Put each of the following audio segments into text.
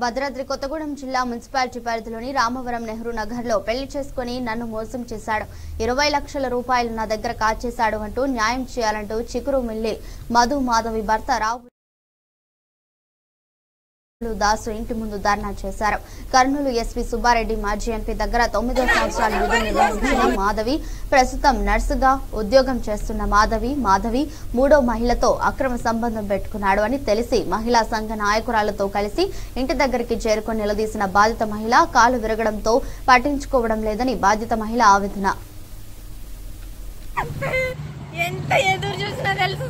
భద్రాద్రి కొత్తగూడెం జిల్లా మున్సిపాలిటీ పరిధిలోని రామవరం నెహ్రూ నగర్లో పెళ్లి చేసుకుని నన్ను మోసం చేశాడు ఇరవై లక్షల రూపాయలు నా దగ్గర కాచేశాడు అంటూ న్యాయం చేయాలంటూ చికురు మిల్లి మధు మాధవి భర్త రావు దాసు ఇంటి ముందు ధర్నా చేశారు కర్నూలు ఎస్పీ సుబ్బారెడ్డి మాజీ ఎంపీ దగ్గర తొమ్మిదో సంవత్సరాలు విధులు నిర్వహించిన మాధవి ప్రస్తుతం నర్సుగా ఉద్యోగం చేస్తున్న మాధవి మాధవి మూడో మహిళతో అక్రమ సంబంధం పెట్టుకున్నాడు అని తెలిసి మహిళా సంఘ నాయకురాలతో కలిసి ఇంటి దగ్గరికి చేరుకొని నిలదీసిన బాధిత మహిళ కాలు విరగడంతో పట్టించుకోవడం లేదని బాధిత మహిళ ఆవేదన ఎంత ఎదురు చూసినా తెలుసు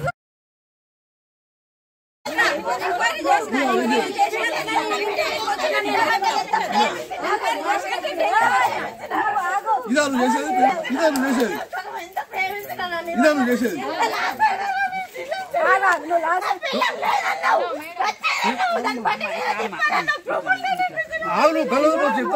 ఇదా నువ్వు చేసేది ఇదా నువ్వు చేసేది ఇదా నువ్వు చేసేది ఆవు నువ్వు కలవదు చెప్తా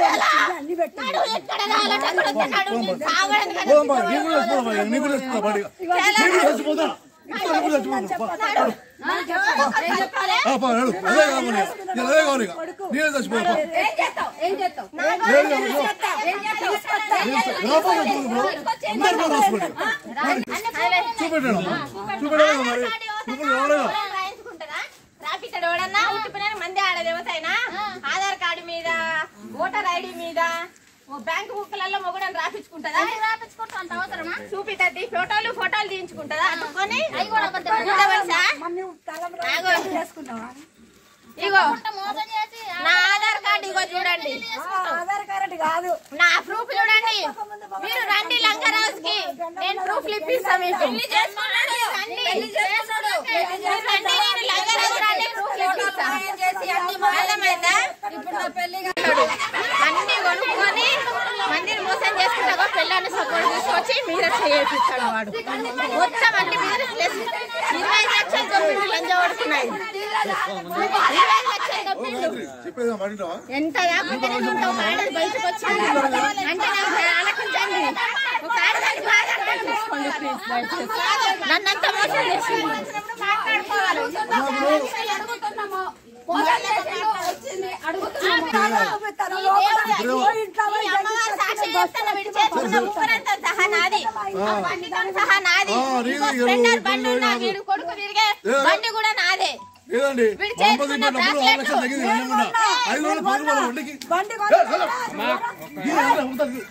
పోదమ్మా, నీ కూడా చచ్చిపోదామా నీ కూడా చచ్చిపోతా బాడిగా నీ కూడా చచ్చిపోతా ఇప్పుడు నీ కూడా చచ్చిపోతా ఆ, పా, నడు. అదే కావాలి ఇక. ఇక అదే కావాలి ఇక. నేనే చచ్చిపోతా లేదు కావాలి, ఇగో. రాబోయే రోజులు బ్రో. అందరు కూడా రాసుకోండి. చూపెట్టాడు అమ్మా. చూపెట్టాడు మరి ఇప్పుడు ఎవరైనా రాపిస్తాడు ఎవడన్నా ఉట్టిపోయిన మంది ఆడ దేవతైనా ఆధార్ కార్డు మీద ఓటర్ ఐడి మీద ఓ బ్యాంక్ బుక్లలో మొగడం రాపించుకుంటదా రాపించుకుంటా అవసరమా చూపిస్తుంది ఫోటోలు ఫోటోలు తీయించుకుంటదా అట్టుకొని ఉండవలసా? ఆగో. ఇగో నా ఆధార్ కార్డు ఇగో చూడండి ఆధార్ కార్డు కాదు నా ప్రూఫ్ చూడండి మీరు రండి లంకరాజ్ కి నేను ప్రూఫ్ ఇప్పిస్తాను మీకు రండి. మీరు రండి, నేను లంకరాజ్ రండి, proof ఇప్పిస్తా. అర్థమైందా? అన్ని కొనుక్కొని మందిని మోసం చేసుకుంటా పెళ్ళాన్ని సపోర్ట్ తీసుకొచ్చి మీరే చేయించాడు వాడు మొత్తం అన్ని మీద ఇరవై ఐదు లక్షలు దొబ్బిండు లంజ పడుతున్నాయి ఇరవై ఐదు లక్షలు దొబ్బిండు చెప్పేది మాట్లాడవా ఎంత కాకపోతే నేను ఉంటావు మేడం బయటకు వచ్చింది అంటే నాకు ఆలకించండి ఒక ఆడదానికి బాగా అర్థం చేసుకోండి ప్లీజ్ దయచేసి నన్ను అంత మోసం చేసింది ఈ అమ్మవారి సాక్షి చెప్తాను, వీడి చేతుకున్న ఉప్పురంతా సహా నాది. ఆ బండితో సహా నాది. ఆ, నీది, ఇంకో ఎవరు స్ప్లెండర్ బండి ఎవరు ఉన్నా, ఎవరు? వీడు కొడుకు తిరిగే ఏ? బండి కూడా నాదే లేదండి వీడు పంపది చేసుకున్న డబ్బులు ఆరు లక్షలు తగ్గింది వెళ్ళకుండా ఐదు వందలు పది రూపాయలు వడ్డీకి ఏ, హలో. ఈ హలో, ఉంటాను.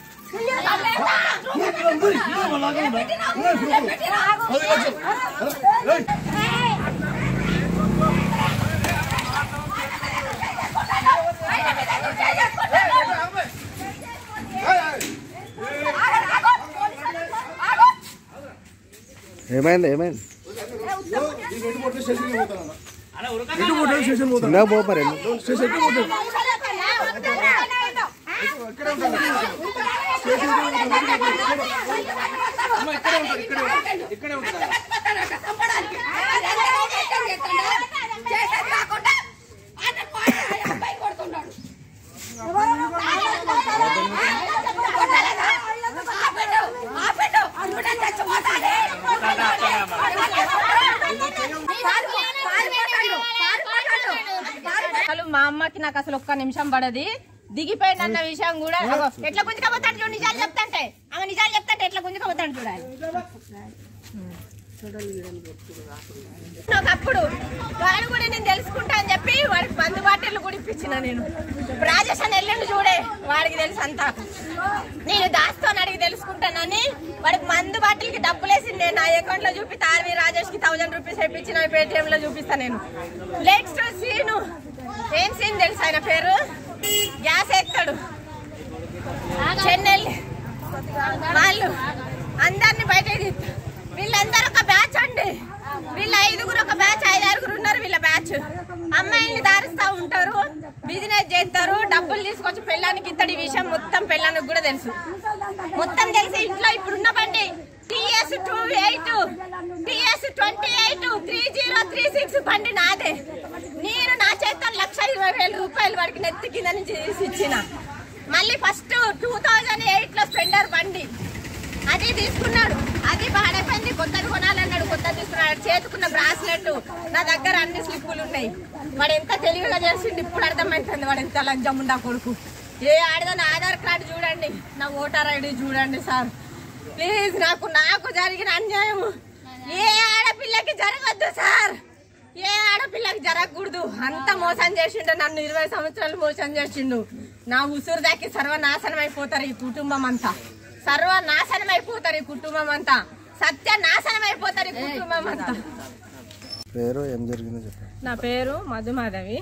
ఊరికే ఉంది, ఇదే మా లాగా ఉందా? ఉన్నాయి ప్రూఫ్లు. పది లక్షలు. హలో, ఏయ్. ఏమైంది ఏమైంది ఈ రెండు పూటలు స్టేషన్కి పోతానన్న. రెండు పూటలు స్టేషన్ పోతాను చిన్నగా పో మరి స్టేషన్కి పోతాను అసలు మా అమ్మకి నాకు అసలు ఒక్క నిమిషం పడది దిగిపోయిందన్న విషయం కూడా అగో, ఎట్లా గుంజుకపోతాడు చూడు నిజాలు చెప్తాంటే ఆమె నిజాలు చెప్తాంటే ఎట్లా గుంజుకపోతాడు చూడాలి ఒకప్పుడు వాడు కూడా నేను తెలుసుకుంటా అని చెప్పి వాడికి బంధు బాటిల్ కూడా ఇప్పించిన నేను రాజేష్ అని వెళ్ళండి చూడే వాడికి తెలుసు అంతా నేను దాస్తాను అడిగి తెలుసుకుంటానని వాడికి మందు బాటిల్కి డబ్బులు వేసింది నేను నా అకౌంట్ లో చూపిస్తా ఆర్వి రాజేష్ కి థౌసండ్ రూపీస్ ఇప్పించిన పేటిఎం లో చూపిస్తా నేను నెక్స్ట్ సీను ఏం సీన్ తెలుసు ఆయన పేరు గ్యాస్ ఎత్తాడు చెన్నై వాళ్ళు అందరిని బయటకు తీస్తారు వీళ్ళందరూ ఒక బ్యాచ్ అండి వీళ్ళ ఐదుగురు ఒక బ్యాచ్ ఐదు ఆరుగురు ఉన్నారు వీళ్ళ బ్యాచ్ అమ్మాయిల్ని దారిస్తా ఉంటారు బిజినెస్ చేస్తారు డబ్బులు తీసుకొచ్చి పెళ్ళానికి ఇత్తడి విషయం మొత్తం పెళ్ళానికి కూడా తెలుసు మొత్తం తెలిసి ఇంట్లో ఇప్పుడున్న బండి TS two eight TS twenty eight three zero three six బండి నాదే నేను నా చేత లక్ష ఇరవై వేల రూపాయలు వాడికి నెత్తి కింద నుంచి తీసి ఇచ్చిన మళ్ళీ ఫస్ట్ టూ థౌజండ్ ఎయిట్ లో స్పెండర్ బండి అది తీసుకున్నాడు అది పాడైపోయింది కొత్తది కొనాలన్నాడు కొత్తది తీసుకున్నాడు చేతుకున్న బ్రాస్లెట్ నా దగ్గర అన్ని స్లిప్పులు ఉన్నాయి వాడు ఎంత తెలివిగా చేసిండు ఇప్పుడు అర్థమవుతుంది వాడు ఎంత లంజముండా కొడుకు ఏ ఆడదని ఆధార్ కార్డు చూడండి నా ఓటర్ ఐడి చూడండి సార్ ప్లీజ్ నాకు నాకు జరిగిన అన్యాయం ఏ ఆడపిల్లకి జరగద్దు సార్ ఏ ఆడపిల్లకి జరగకూడదు అంత మోసం చేసిండు నన్ను ఇరవై సంవత్సరాలు మోసం చేసిండు నా ఉసురు దాకి సర్వనాశనం అయిపోతారు ఈ కుటుంబం అంతా సర్వనాశనం అయిపోతారు ఈ కుటుంబం అంతా సత్య నాశనం అయిపోతారు ఈ కుటుంబం అంతా పేరు ఏం జరిగిందో చెప్పండి నా పేరు మధుమాధవి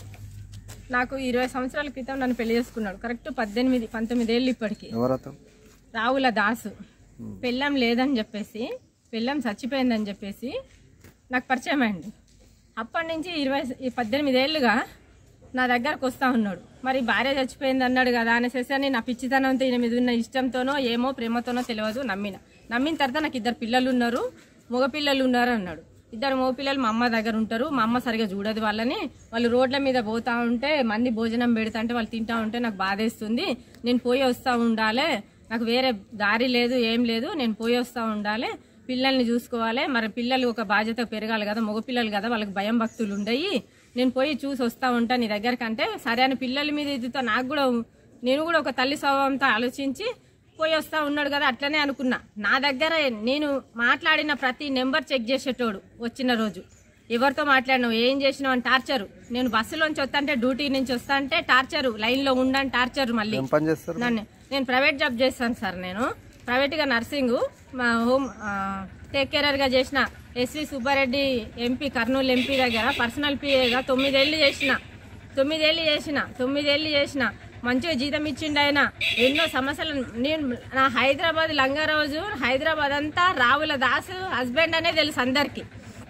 నాకు ఇరవై సంవత్సరాల క్రితం నన్ను పెళ్లి చేసుకున్నాడు కరెక్ట్ పద్దెనిమిది పంతొమ్మిది ఏళ్ళు ఇప్పటికి ఎవరు అతను రావుల దాసు పెళ్ళం లేదని చెప్పేసి పెళ్ళం చచ్చిపోయిందని చెప్పేసి నాకు పరిచయం అయింది అప్పటి నుంచి ఇరవై ఈ పద్దెనిమిది ఏళ్ళుగా నా దగ్గరకు వస్తా ఉన్నాడు మరి భార్య చచ్చిపోయింది అన్నాడు కదా అనేసి అని నా పిచ్చితనంతో ఈయన మీద ఉన్న ఇష్టంతోనో ఏమో ప్రేమతోనో తెలియదు నమ్మిన నమ్మిన తర్వాత నాకు ఇద్దరు పిల్లలు ఉన్నారు మగ పిల్లలు ఉన్నారు అన్నాడు ఇద్దరు మగ పిల్లలు మా అమ్మ దగ్గర ఉంటారు మా అమ్మ సరిగా చూడదు వాళ్ళని వాళ్ళు రోడ్ల మీద పోతా ఉంటే మంది భోజనం పెడతా అంటే వాళ్ళు తింటా ఉంటే నాకు బాధేస్తుంది నేను పోయి వస్తూ ఉండాలి నాకు వేరే దారి లేదు ఏం లేదు నేను పోయి వస్తూ ఉండాలి పిల్లల్ని చూసుకోవాలి మరి పిల్లలు ఒక బాధ్యత పెరగాలి కదా మగ పిల్లలు కదా వాళ్ళకి భయం భక్తులు ఉండయి నేను పోయి చూసి వస్తా ఉంటా నీ దగ్గరికి అంటే సరే అని పిల్లల మీద ఇదితో నాకు కూడా నేను కూడా ఒక తల్లి స్వభావంతో ఆలోచించి పోయి వస్తా ఉన్నాడు కదా అట్లనే అనుకున్నా నా దగ్గర నేను మాట్లాడిన ప్రతి నెంబర్ చెక్ చేసేటోడు వచ్చిన రోజు ఎవరితో మాట్లాడినావు ఏం చేసినావు అని టార్చరు నేను బస్సులోంచి వస్తా అంటే డ్యూటీ నుంచి వస్తా అంటే టార్చరు లైన్లో ఉండని టార్చర్ మళ్ళీ ఏం పని చేస్తారు నన్ను నేను ప్రైవేట్ జాబ్ చేస్తాను సార్ నేను ప్రైవేట్గా నర్సింగ్ మా హోమ్ ఆ, టేక్ కేరర్గా చేసిన SV Subbareddy MP Kurnool MP దగ్గర పర్సనల్ పిఏగా తొమ్మిదేళ్ళు చేసిన తొమ్మిదేళ్ళు చేసిన తొమ్మిదేళ్ళు చేసిన మంచిగా జీతం ఇచ్చిండు ఆయన ఎన్నో సమస్యలు నేను నా హైదరాబాద్ లంగారోజు హైదరాబాద్ అంతా రావుల దాసు హస్బెండ్ అనే తెలుసు అందరికీ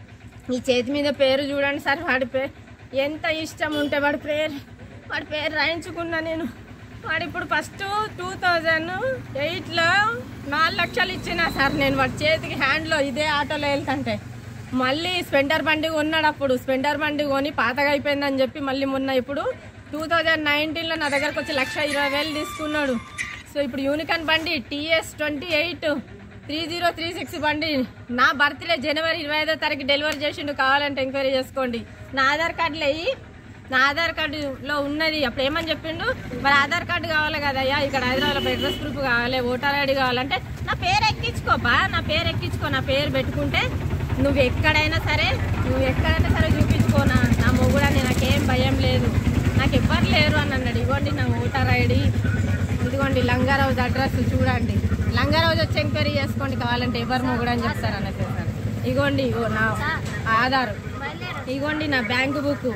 ఈ చేతి మీద పేరు చూడండి సార్ వాడి పేరు ఎంత ఇష్టం ఉంటే వాడి పేరు వాడి పేరు రాయించుకున్నా నేను వాడు ఇప్పుడు ఫస్ట్ టూ థౌజండ్ ఎయిట్లో నాలుగు లక్షలు ఇచ్చిన సార్ నేను వాడి చేతికి హ్యాండ్లో ఇదే ఆటోలో వెళ్తుంటే మళ్ళీ స్పెండర్ బండి కొన్నాడు అప్పుడు స్పెండర్ బండి కొని పాతగా అయిపోయిందని చెప్పి మళ్ళీ మొన్న ఇప్పుడు టూ థౌజండ్ నైన్టీన్లో నా దగ్గరకు వచ్చి లక్ష ఇరవై వేలు తీసుకున్నాడు సో ఇప్పుడు యూనికాన్ బండి TS twenty eight three zero three six బండి నా బర్త్డే జనవరి ఇరవై ఐదో తారీఖు డెలివరీ చేసిండు కావాలంటే ఎంక్వైరీ చేసుకోండి నా ఆధార్ కార్డులో అయ్యి నా ఆధార్ కార్డులో ఉన్నది అప్పుడు ఏమని చెప్పిండు మరి ఆధార్ కార్డు కావాలి కదయ్యా ఇక్కడ హైదరాబాద్లో అడ్రస్ ప్రూఫ్ కావాలి ఓటర్ ఐడి కావాలంటే నా పేరు ఎక్కించుకోపా నా పేరు ఎక్కించుకో నా పేరు పెట్టుకుంటే నువ్వు ఎక్కడైనా సరే నువ్వు ఎక్కడైనా సరే చూపించుకో నా నా మొగుడని నాకేం భయం లేదు నాకు ఎవ్వరు లేరు అని అన్నాడు ఇవ్వండి నా ఓటర్ ఐడి ఇదిగోండి లంగారావు అడ్రస్ చూడండి లంగారావు వచ్చి ఎంక్వైరీ చేసుకోండి కావాలంటే ఎవరు మొగుడు అని చెప్తారు అన్నట్టు సార్ ఇగోండి ఇగో నా ఆధార్ ఇగోండి నా bank book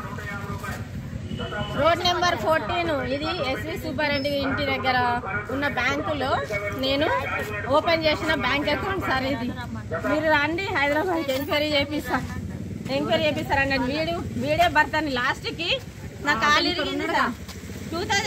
road number fourteen ఇది ఎస్వి సుబ్బారెడ్డి ఇంటి దగ్గర ఉన్న బ్యాంకులో నేను ఓపెన్ చేసిన బ్యాంక్ అకౌంట్ సార్ ఇది మీరు రండి హైదరాబాద్ ఎంక్వైరీ చేపిస్తా ఎంక్వైరీ చేపిస్తారండి వీడియో వీడియో భర్తని లాస్ట్కి నా కాలు ఇరిగింది సార్ టూ థౌజండ్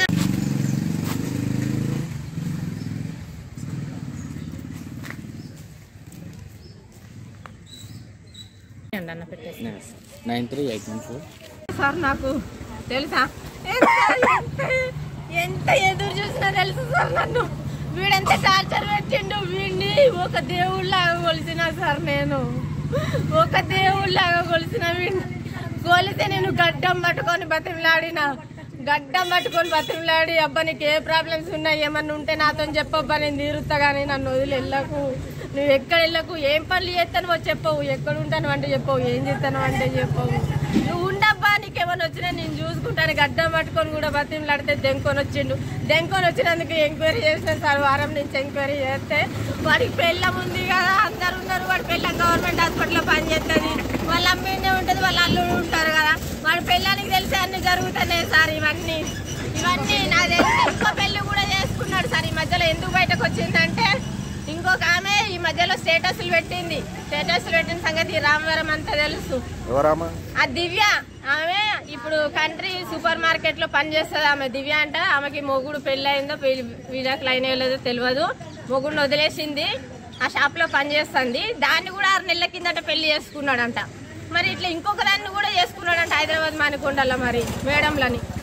అన్న పెట్టేసి nine three eight one four sir నాకు తెలుసా ఎంత ఎంత- ఎంత ఎదురు చూసినా తెలుసు సార్ నన్ను వీడెంత టార్చర్ పెట్టిండు వీడిని ఒక దేవుళ్ళలాగా కొలిసిన సార్ నేను ఒక దేవుళ్ళలాగా కొలిసిన వీడిని కొలితే నేను గడ్డం పట్టుకొని బతిమలాడిన గడ్డం పట్టుకొని బతిమలాడి అబ్బా నీకు ఏ ప్రాబ్లమ్స్ ఉన్నాయి ఏమన్నా ఉంటే నాతో చెప్పబ్బా నేను తీరుస్తా కానీ నన్ను వదిలి వెళ్ళకు నువ్వు ఎక్కడ వెళ్ళకు ఏం పనులు చేస్తానో చెప్పవు ఎక్కడ ఉంటాను అంటే చెప్పవు ఏం చేస్తాను అంటే చెప్పవు నువ్వు ఉండబ్బా నీకేమైనా వచ్చినా నేను చూసుకుంటాను గడ్డం పట్టుకొని కూడా బతిమలాడితే దెంకొని వచ్చిండు దెంకొని వచ్చినందుకు ఎంక్వైరీ చేసిన సార్ వారం నుంచి ఎంక్వైరీ చేస్తే వాడికి పెళ్ళం ఉంది కదా అందరు ఉన్నారు వాడి పెళ్ళం గవర్నమెంట్ హాస్పిటల్లో పనిచేస్తుంది వాళ్ళ అమ్మినే ఉంటుంది వాళ్ళ అల్లుడు ఉంటారు కదా వాడి పెళ్ళానికి తెలిసి అన్ని జరుగుతున్నాయి సార్ ఇవన్నీ ఇవన్నీ నాకు తెలిసి ఇంకో పెళ్లి కూడా చేసుకున్నాడు సార్ ఈ మధ్యలో ఎందుకు బయటకు వచ్చిందంటే ఇంకొక ఆమె ఈ మధ్యలో స్టేటస్లు పెట్టింది స్టేటస్లు పెట్టిన సంగతి రామవరం అంతా తెలుసు ఎవరామా ఆ దివ్య ఆమె ఇప్పుడు కంట్రీ సూపర్ మార్కెట్ లో పనిచేస్తుంది ఆమె దివ్య అంట ఆమెకి మొగుడు పెళ్లి అయిందో వీళ్ళకి లైన్ లేదో తెలియదు మొగుడిని వదిలేసింది ఆ షాప్ లో పనిచేస్తుంది దాన్ని కూడా ఆరు నెలల కిందట పెళ్లి చేసుకున్నాడంట మరి ఇట్లా ఇంకొక దాన్ని కూడా చేసుకున్నాడంట హైదరాబాద్ మానికొండలో మరి మేడంలని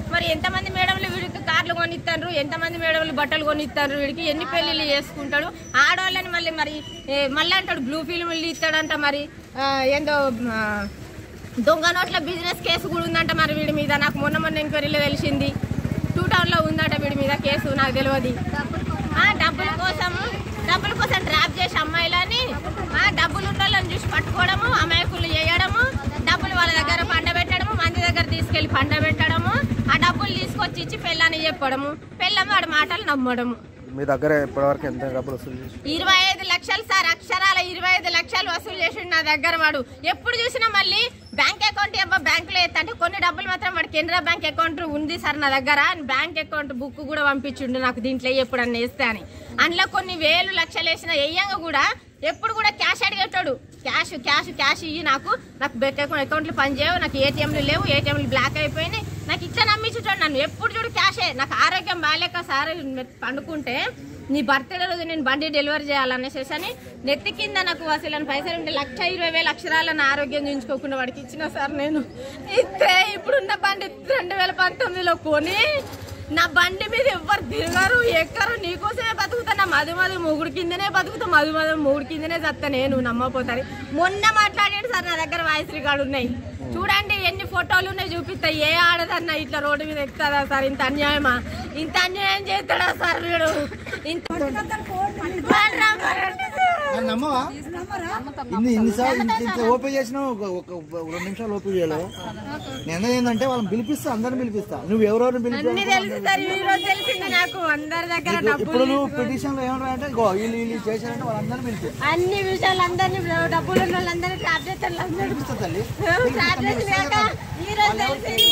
మరి ఎంతమంది మేడంలు వీడికి కార్లు కొనిస్తారు ఎంతమంది మేడంలు బట్టలు కొనిస్తారు వీడికి ఎన్ని పెళ్లిళ్ళు చేసుకుంటాడు ఆడవాళ్ళని మళ్ళీ మరి ఏ, మళ్ళీ అంటాడు బ్లూ ఫిల్మ్లు ఇస్తాడంట మరి ఆ, ఏందో ఆ, దొంగ నోట్ల బిజినెస్ కేసు కూడా ఉందంట మరి వీడి మీద నాకు మొన్న మొన్న ఎంక్వైరీలో తెలిసింది టూ టౌన్ లో ఉందట వీడి మీద కేసు నాకు తెలియదు ఆ డబ్బుల కోసం డబ్బుల కోసం ట్రాప్ చేసి అమ్మాయిలని ఆ డబ్బులు ఉన్న వాళ్ళని చూసి పట్టుకోవడము అమాయకులు చేయడము డబ్బులు వాళ్ళ దగ్గర పండబెట్టడము మంది దగ్గర తీసుకెళ్లి పండబెట్టడము ఆ డబ్బులు తీసుకొచ్చి ఇచ్చి పెళ్ళని చెప్పడము పెళ్ళం వాడి మాటలు నమ్మడము మీ దగ్గర ఇప్పటివరకు ఎంత డబ్బులు వసూలు చేసి ఇరవై ఐదు లక్షలు సార్ అక్షరాల ఇరవై ఐదు లక్షలు వసూలు చేసిండు నా దగ్గర వాడు ఎప్పుడు చూసినా మళ్ళీ బ్యాంక్ అకౌంట్ ఏమో బ్యాంకులో ఎత్తా అంటే కొన్ని డబ్బులు మాత్రం వాడు కెనరా బ్యాంక్ అకౌంట్ ఉంది సార్ నా దగ్గర బ్యాంక్ అకౌంట్ బుక్ కూడా పంపించిండు నాకు దీంట్లో ఎప్పుడన్నా వేస్తే అని అందులో కొన్ని వేలు లక్షలు వేసిన వెయ్యంగా కూడా ఎప్పుడు కూడా క్యాష్ అడిగేటాడు క్యాష్ క్యాష్ క్యాష్ ఇయ్యి నాకు నాకు బ్యాంక్ అకౌంట్ అకౌంట్లు పనిచేయవు నాకు ఏటీఎంలు లేవు ఏటీఎంలు బ్లాక్ అయిపోయినాయి నాకు ఇట్లా నమ్మించుతాడు నన్ను ఎప్పుడు చూడు క్యాషే నాకు ఆరోగ్యం బాగాలేక సార్ పండుకుంటే నీ బర్త్డే రోజు నేను బండి డెలివరీ చేయాలనేసి అని నెత్తి కింద నాకు అసలు పైసలు ఉంటే లక్ష ఇరవై వేల అక్షరాల నా ఆరోగ్యం చూయించుకోకుండా వాడికి ఇచ్చిన సార్ నేను ఇస్తే ఇప్పుడున్న బండి రెండు వేల పంతొమ్మిదిలో కొని నా బండి మీద ఎవ్వరు తిరగరు ఎక్కరు నీకోసమే బతుకుతా నా మధు మధు మొగుడు కిందనే బతుకుతా మధు మధు మొగుడు కిందనే చస్తా నేను నమ్మపోతాను మొన్న మాట్లాడాడు సార్ నా దగ్గర వాయిస్ రికార్డు ఉన్నాయి చూడండి ఎన్ని ఫోటోలు ఉన్నాయి చూపిస్తా ఏ ఆడదన్నా ఇట్లా రోడ్డు మీద ఎక్కుతుందా సార్ ఇంత అన్యాయమా ఇంత అన్యాయం చేస్తాడా సార్ వీడు ఇంత నన్ను నమ్మవా ఇన్ని ఇన్నిసార్లు ఇంత ఇంత ఓపెన్ చేసినావు ఒక ఒక రెండు నిమిషాలు ఓపెన్ చేయలేవు నేను ఏంటంటే వాళ్ళని పిలిపిస్తా అందరిని పిలిపిస్తా నువ్వు ఎవరెవరిని అన్ని పిలిపి తెలుసు సార్ ఈ రోజు తెలిసింది నాకు అందరి దగ్గర ఇప్పుడు డబ్బులు నువ్వు పిటిషన్ లో ఏమంటారంటే ఇగో వీళ్ళు వీళ్ళు చేశారంటే వాళ్ళందరినీ పిలిపి అన్ని విషయాలు అందరినీ డబ్బులు ఉన్న వాళ్ళందరినీ ట్రాప్ చేస్తారు అందరూ పిలిపిస్తా తల్లి ట్రాప్ చేసినాక ఈ రోజు తెలిసింది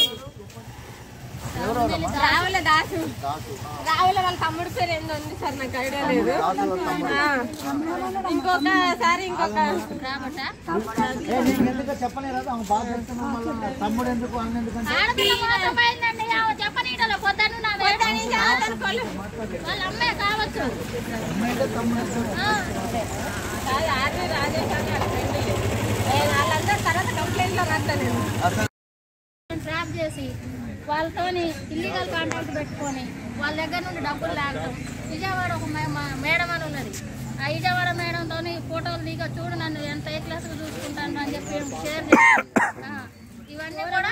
రావుల దాసు రావుల వాళ్ళ తమ్ముడు పేరు ఏందో ఉంది సార్ నాకు ఐడియా లేదు ఆ. ఇంకొకసారి ఇంకొక ఏ, నీకు ఎందుకు చెప్పలేదా ఆమె బాగా చేస్తున్నావు మళ్ళీ తమ్ముడు ఎందుకు అన్న ఎందుకంటే ఆడపిల్ల మోసపోయిందండి ఆమె చెప్పనీటలో పొద్దున్న నా పోతాని కాదనుకోలే. వాళ్ళ అమ్మే కావచ్చు అమ్మాయితే తమ్ముడు వస్తాడు. కాదు, ఆర్మీ రాజేష్ అని వాళ్ళ ఫ్రెండ్లే. ఏ, వాళ్ళందరూ తర్వాత కంప్లైంట్ లో రాస్తా నేను ట్రాప్ చేసి వాళ్ళతోని ఇల్లీగల్ కాంటాక్ట్ పెట్టుకొని వాళ్ళ దగ్గర నుండి డబ్బులు లాగడం విజయవాడ ఒక మే- మా- మేడం అని ఉన్నది ఆ విజయవాడ మేడంతో ఫోటోలు దిగ చూడు నన్ను ఎంత ఏ క్లాస్ చూసుకుంటాను అని చెప్పి షేర్ చేసి ఆ, ఇవన్నీ కూడా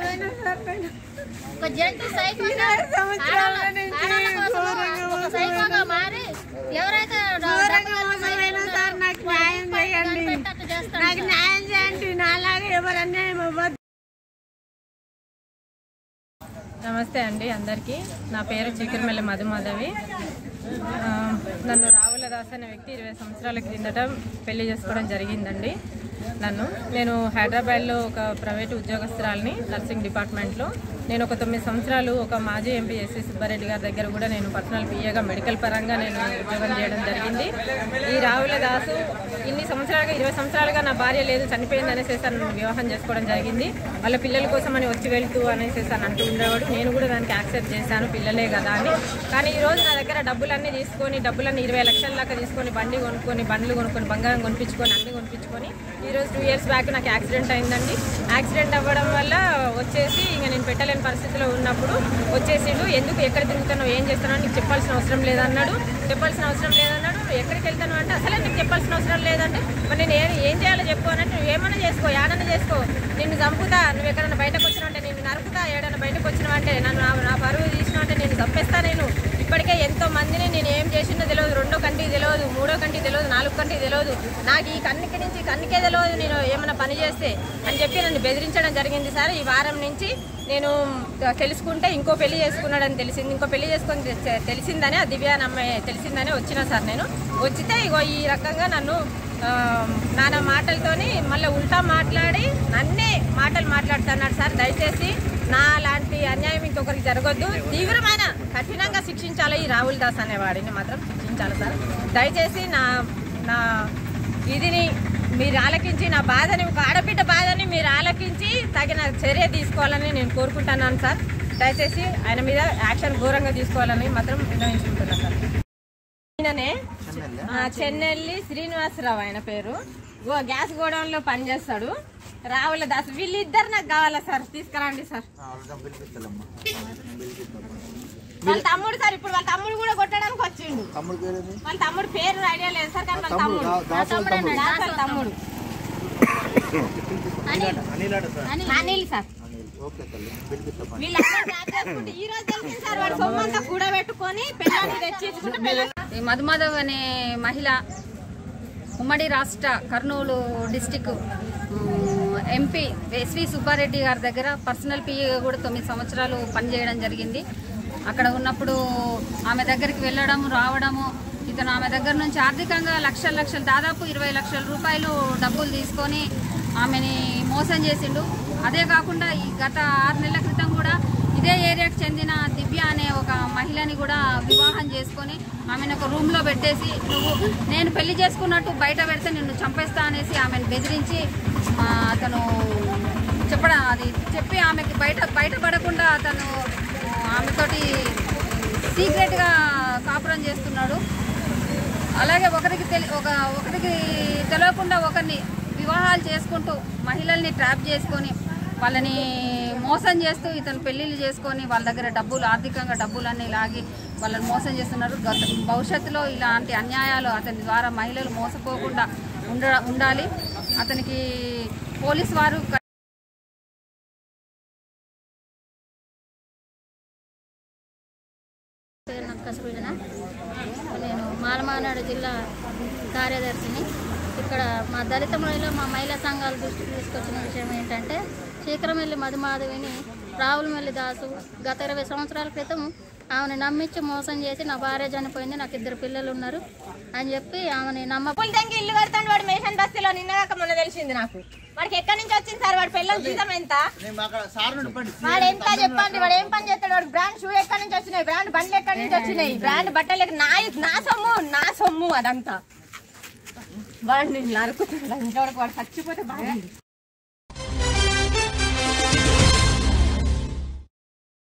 ఒక జంతు సైకోగా ఆడవాళ్ళ- ఆడవాళ్ళ కోసం ఒక సైకోగా మారి ఎవరైతే డ- డబ్బులు సార్ నాకు న్యాయం చేయండి పెట్టట్టు చేస్తాడు నాకు న్యాయం చేయండి నాలాగా ఎవరు అన్యాయం అవ్వద్దు నమస్తే అండి అందరికీ నా పేరు చికిరిమెల్ల మధుమాధవి ఆ, నన్ను రావుల దాస్ అనే వ్యక్తి ఇరవై సంవత్సరాల క్రిందట పెళ్లి చేసుకోవడం జరిగిందండి నన్ను నేను హైదరాబాద్లో ఒక ప్రైవేట్ ఉద్యోగస్తురాలని నర్సింగ్ డిపార్ట్మెంట్లో నేను ఒక తొమ్మిది సంవత్సరాలు ఒక మాజీ ఎంపీ ఎస్వి సుబ్బారెడ్డి గారి దగ్గర కూడా నేను పర్సనల్ పిఏగా మెడికల్ పరంగా నేను ఉద్యోగం చేయడం జరిగింది ఈ రావుల దాసు ఇన్ని సంవత్సరాలుగా ఇరవై సంవత్సరాలుగా నా భార్య లేదు చనిపోయింది అనేసి నన్ను వివాహం చేసుకోవడం జరిగింది వాళ్ళ పిల్లల కోసం అని వచ్చి వెళ్తూ అనేసి అని అంటూ ఉండేవాడు నేను కూడా దానికి యాక్సెప్ట్ చేశాను పిల్లలే కదా అని కానీ ఈ రోజు నా దగ్గర డబ్బులన్నీ తీసుకొని డబ్బులన్నీ ఇరవై లక్షల దాకా తీసుకొని బండి కొనుక్కొని బండ్లు కొనుక్కొని బంగారం కొనిపించుకొని అన్ని కొనిపించుకొని ఈ రోజు టూ ఇయర్స్ బ్యాక్ నాకు యాక్సిడెంట్ అయిందండి యాక్సిడెంట్ అవ్వడం వల్ల వచ్చేసి ఇంకా నేను పెట్టలేని పరిస్థితిలో ఉన్నప్పుడు వచ్చేసిండు ఎందుకు ఎక్కడ తిరుగుతానో ఏం చేస్తానో నీకు చెప్పాల్సిన అవసరం లేదన్నాడు చెప్పాల్సిన అవసరం లేదన్నాడు "నువ్వు ఎక్కడికి వెళ్తాను అంటే అసలే నీకు చెప్పాల్సిన అవసరం లేదంటే మరి నేను ఏం ఏం చేయాలో చెప్పు అని అంటే నువ్వు ఏమన్నా చేసుకో ఏడన్నా చేసుకో నిన్ను చంపుతా నువ్వు ఎక్కడన్నా బయటకు వచ్చినావు అంటే నేను నరుకుతా ఏడన్నా బయటకు వచ్చినావు అంటే నన్ను నా- నా పరువు తీసినావు అంటే నేను చంపేస్తా నేను ఇప్పటికే ఎంతో మందిని నేను ఏం చేసినో తెలియదు రెండో కంటికి తెలియదు మూడో కంటికి తెలియదు నాలుగు కంటికి తెలియదు నాకు ఈ కన్నుకి నుంచి కన్నుకే తెలియదు నేను ఏమైనా పని చేస్తే అని చెప్పి నన్ను బెదిరించడం జరిగింది సార్ ఈ వారం నుంచి నేను తెలుసుకుంటే ఇంకో పెళ్లి చేసుకున్నాడని తెలిసింది ఇంకో పెళ్లి చేసుకొని తె- తెలిసిందనే ఆ దివ్య అనే అమ్మాయి తెలిసిందనే వచ్చిన సార్ నేను వచ్చితే ఇగో ఈ రకంగా నన్ను ఆ, నానా మాటలతోని మళ్ళీ ఉల్టా మాట్లాడి నన్నే మాటలు మాట్లాడుతున్నాడు సార్ దయచేసి నా లాంటి అన్యాయం ఇంకొకరికి జరగొద్దు తీవ్రమైన కఠినంగా శిక్షించాలి ఈ రాహుల్ దాస్ అనేవాడిని మాత్రం శిక్షించాలి సార్ దయచేసి నా నా ఇదిని మీరు ఆలకించి నా బాధని ఒక ఆడబిడ్డ బాధని మీరు ఆలకించి తగిన చర్య తీసుకోవాలని నేను కోరుకుంటున్నాను సార్ దయచేసి ఆయన మీద యాక్షన్ ఘోరంగా తీసుకోవాలని మాత్రం విన్నవించుకుంటున్నాను సార్ ఈయననే ఆ, చెన్నెల్లి శ్రీనివాసరావు ఆయన పేరు గో- గ్యాస్ గోడౌన్ లో పనిచేస్తాడు రావుల దాస్ వీళ్ళిద్దరు నాకు కావాలా సార్ తీసుకురండి సార్ వాళ్ళ తమ్ముడు సార్ ఇప్పుడు వాళ్ళ తమ్ముడు కూడా కొట్టడానికి వచ్చిండు తమ్ముడు పేరేంది వాళ్ళ తమ్ముడు పేరు ఐడియా లేదు సార్ కానీ వాళ్ళ తమ్ముడు తమ్ముడు దా- దాసోళ్ళ తమ్ముడు దాసోళ్ళ తమ్ముడు అనిల్ అనిల్ సార్ ఓకే తల్లి పిలిపిస్తాం వీళ్ళందరూ ట్రాప్ చేసుకుంటే ఈ రోజు తెలిసింది సార్ వాడు సొమ్మంతా కూడబెట్టుకొని పిల్లల్ని తెచ్చించుకుంటే పిల్లలు ఈ మధుమాధవ్ అనే మహిళ ఉమ్మడి రాష్ట్ర Kurnool district MP SV Subbareddy గారి దగ్గర పర్సనల్ పిఏగా కూడా తొమ్మిది సంవత్సరాలు పనిచేయడం జరిగింది అక్కడ ఉన్నప్పుడు ఆమె దగ్గరికి వెళ్ళడం రావడము ఇతను ఆమె దగ్గర నుంచి ఆర్థికంగా లక్షల లక్షలు దాదాపు ఇరవై లక్షల రూపాయలు డబ్బులు తీసుకొని ఆమెని మోసం చేసిండు అదే కాకుండా ఈ గత ఆరు నెలల క్రితం కూడా ఇదే ఏరియాకు చెందిన దివ్య అనే ఒక మహిళని కూడా వివాహం చేసుకొని ఆమెను ఒక రూమ్ లో పెట్టేసి నువ్వు నేను పెళ్లి చేసుకున్నట్టు బయట పెడితే నిన్ను చంపేస్తా అనేసి ఆమెను బెదిరించి ఆ, అతను చెప్పడం అది చెప్పి ఆమెకి బయట బయటపడకుండా అతను ఆ, ఆమెతోటి సీక్రెట్ గా కాపురం చేస్తున్నాడు అలాగే ఒకరికి తెలి ఒక ఒకరికి తెలియకుండా ఒకరిని వివాహాలు చేసుకుంటూ మహిళల్ని ట్రాప్ చేసుకొని వాళ్ళని మోసం చేస్తూ ఇతను పెళ్లిళ్ళు చేసుకొని వాళ్ళ దగ్గర డబ్బులు ఆర్థికంగా డబ్బులన్నీ లాగి వాళ్ళని మోసం చేస్తున్నారు గత భవిష్యత్తులో ఇలాంటి అన్యాయాలు అతని ద్వారా మహిళలు మోసపోకుండా ఉండ ఉండాలి అతనికి పోలీస్ వారు పేరు నక్క సృజన నేను మాలమానాడు జిల్లా కార్యదర్శిని ఇక్కడ మా దళిత మహిళ మా మహిళా సంఘాల దృష్టికి తీసుకొచ్చిన విషయం ఏంటంటే శీకరమెల్లి మధుమాధవిని రావులమెల్లి దాసు గత ఇరవై సంవత్సరాల క్రితం ఆమెను నమ్మించి మోసం చేసి నా భార్య చనిపోయింది నాకు ఇద్దరు పిల్లలు ఉన్నారు అని చెప్పి ఆమెని నమ్మ డబ్బులు తెంగి ఇల్లు కడతాడు వాడు మేషన్ బస్తీలో నిన్నగాక మొన్న తెలిసింది నాకు వాడికి ఎక్కడి నుంచి వచ్చింది సార్ వాడి పిల్లల జీతం ఎంత వాడు ఎంత చెప్పండి వాడు ఏం పని చేస్తాడు వాడు బ్రాండ్ షూ ఎక్కడి నుంచి వచ్చినాయి బ్రాండ్ బండ్లు ఎక్కడి నుంచి వచ్చినాయి బ్రాండ్ బట్టలు ఎక్క- నా నా సొమ్ము నా సొమ్ము అదంతా వాడిని నరుకుతాడు ఇంతవరకు వాడు చచ్చిపోతే బాగుంది